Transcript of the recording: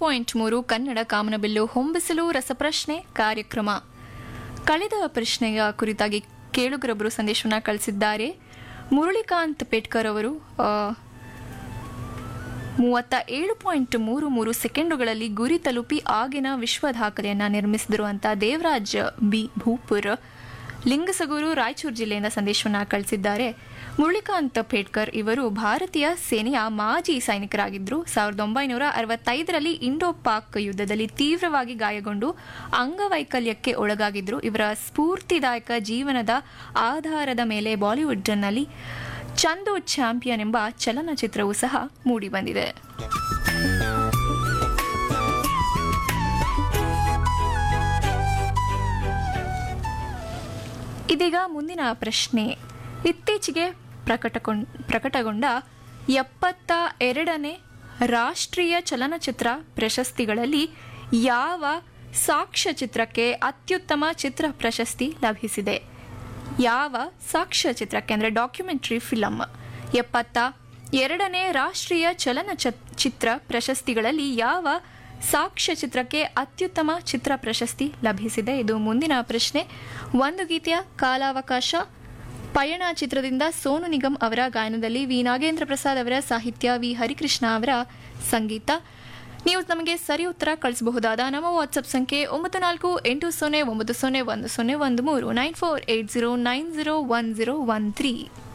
point ಮೂರು ಕನ್ನಡ ಕಾಮನಬಿಲ್ಲು ಹೊಂಬಿಸಲು ರಸಪ್ರಶ್ನೆ ಕಾರ್ಯಕ್ರಮ ಕಳೆದ ಪ್ರಶ್ನೆಯ ಕುರಿತಾಗಿ ಕೇಳುಗರೊಬ್ಬರು ಸಂದೇಶವನ್ನ ಕಳಿಸಿದ್ದಾರೆ ಮುರಳಿಕಾಂತ್ ಪೇಟ್ಕರ್ ಅವರು ಆ, ಮೂವತ್ತ ಏಳು ಪಾಯಿಂಟ್ ಮೂರು ಮೂರು ಸೆಕೆಂಡುಗಳಲ್ಲಿ ಗುರಿ ತಲುಪಿ ಆಗಿನ ವಿಶ್ವ ದಾಖಲೆಯನ್ನ ನಿರ್ಮಿಸಿದರು ಅಂತ ದೇವರಾಜ್ ಬಿ ಭೂಪುರ್ ಲಿಂಗಸಗೂರು ರಾಯಚೂರು ಜಿಲ್ಲೆಯಿಂದ ಸಂದೇಶವನ್ನ ಕಳಿಸಿದ್ದಾರೆ ಮುರಳಿಕಾಂತ್ ಪೇಟ್ಕರ್ ಇವರು ಭಾರತೀಯ ಸೇನೆಯ ಮಾಜಿ ಸೈನಿಕರಾಗಿದ್ದರು ಸಾವಿರದ ಒಂಬೈನೂರ ಅರವತ್ತೈದರಲ್ಲಿ ಇಂಡೋ ಪಾಕ್ ಯುದ್ಧದಲ್ಲಿ ತೀವ್ರವಾಗಿ ಗಾಯಗೊಂಡು ಅಂಗವೈಕಲ್ಯಕ್ಕೆ ಒಳಗಾಗಿದ್ರು ಇವರ ಸ್ಫೂರ್ತಿದಾಯಕ ಜೀವನದ ಆಧಾರದ ಮೇಲೆ ಬಾಲಿವುಡ್ನಲ್ಲಿ ಚಂದು ಚಾಂಪಿಯನ್ ಎಂಬ ಚಲನಚಿತ್ರವೂ ಸಹ ಮೂಡಿಬಂದಿದೆ ಇದೀಗ ಮುಂದಿನ ಪ್ರಶ್ನೆ ಇತ್ತೀಚೆಗೆ ಪ್ರಕಟಗೊಂಡ ಪ್ರಕಟಗೊಂಡ ಎಪ್ಪತ್ತ ಎರಡನೇ ರಾಷ್ಟ್ರೀಯ ಚಲನಚಿತ್ರ ಪ್ರಶಸ್ತಿಗಳಲ್ಲಿ ಯಾವ ಸಾಕ್ಷ್ಯಚಿತ್ರಕ್ಕೆ ಅತ್ಯುತ್ತಮ ಚಿತ್ರ ಪ್ರಶಸ್ತಿ ಲಭಿಸಿದೆ ಯಾವ ಸಾಕ್ಷ್ಯಚಿತ್ರಕ್ಕೆ ಅಂದರೆ ಡಾಕ್ಯುಮೆಂಟ್ರಿ ಫಿಲಂ ಎಪ್ಪತ್ತ ಎರಡನೇ ರಾಷ್ಟ್ರೀಯ ಚಲನಚಿತ್ರ ಚಿತ್ರ ಪ್ರಶಸ್ತಿಗಳಲ್ಲಿ ಯಾವ ಸಾಕ್ಷ್ಯಚಿತ್ರಕ್ಕೆ ಅತ್ಯುತ್ತಮ ಚಿತ್ರ ಪ್ರಶಸ್ತಿ ಲಭಿಸಿದೆ ಇದು ಮುಂದಿನ ಪ್ರಶ್ನೆ ಒಂದು ಗೀತೆಯ ಕಾಲಾವಕಾಶ ಪಯಣ ಚಿತ್ರದಿಂದ ಸೋನು ನಿಗಮ್ ಅವರ ಗಾಯನದಲ್ಲಿ ವಿ ನಾಗೇಂದ್ರ ಪ್ರಸಾದ್ ಅವರ ಸಾಹಿತ್ಯ ವಿ ಹರಿಕೃಷ್ಣ ಅವರ ಸಂಗೀತ ನೀವು ನಮಗೆ ಸರಿ ಉತ್ತರ ಕಳಿಸಬಹುದಾದ ನಮ್ಮ ವಾಟ್ಸಪ್ ಸಂಖ್ಯೆ ಒಂಬತ್ತು ನಾಲ್ಕು ಎಂಟು ಸೊನ್ನೆ ಒಂಬತ್ತು ಸೊನ್ನೆ ಒಂದು ಸೊನ್ನೆ ಒಂದು ಮೂರು nine four eight zero nine zero one zero one three